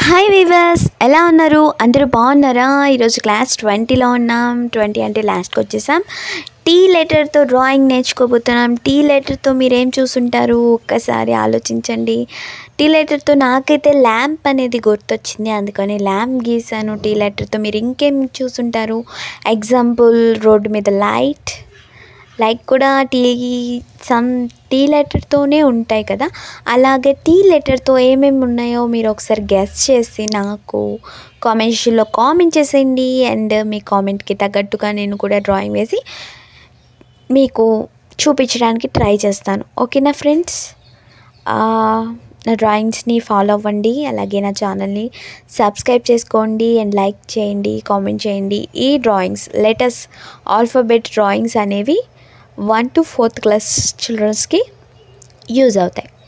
hi weavers ఎలా ఉన్నారు అందరూ బాగున్నారా ఈరోజు క్లాస్ ట్వంటీలో ఉన్నాం ట్వంటీ అంటే లాస్ట్కి వచ్చేసాం టీ లెటర్తో డ్రాయింగ్ నేర్చుకోబోతున్నాం టీ లెటర్తో మీరు ఏం చూసుంటారు ఒక్కసారి ఆలోచించండి టీ లెటర్తో నాకైతే ల్యాంప్ అనేది గుర్తొచ్చింది అందుకని ల్యాంప్ గీసాను టీ లెటర్తో మీరు ఇంకేం చూసుంటారు ఎగ్జాంపుల్ రోడ్డు మీద లైట్ లైక్ కూడా టీ సమ్ టీ లెటర్తోనే ఉంటాయి కదా అలాగే టీ లెటర్తో ఏమేమి ఉన్నాయో మీరు ఒకసారి గెస్ చేసి నాకు కామెంట్స్లో కామెంట్ చేసేయండి అండ్ మీ కామెంట్కి తగ్గట్టుగా నేను కూడా డ్రాయింగ్ వేసి మీకు చూపించడానికి ట్రై చేస్తాను ఓకేనా ఫ్రెండ్స్ నా డ్రాయింగ్స్ని ఫాలో అవ్వండి అలాగే నా ఛానల్ని సబ్స్క్రైబ్ చేసుకోండి అండ్ లైక్ చేయండి కామెంట్ చేయండి ఈ డ్రాయింగ్స్ లెటర్స్ ఆల్ఫాబెట్ డ్రాయింగ్స్ అనేవి వన్ టు ఫోర్త్ క్లాస్ చిల్డ్రన్స్కి యూజ్ అవుతాయి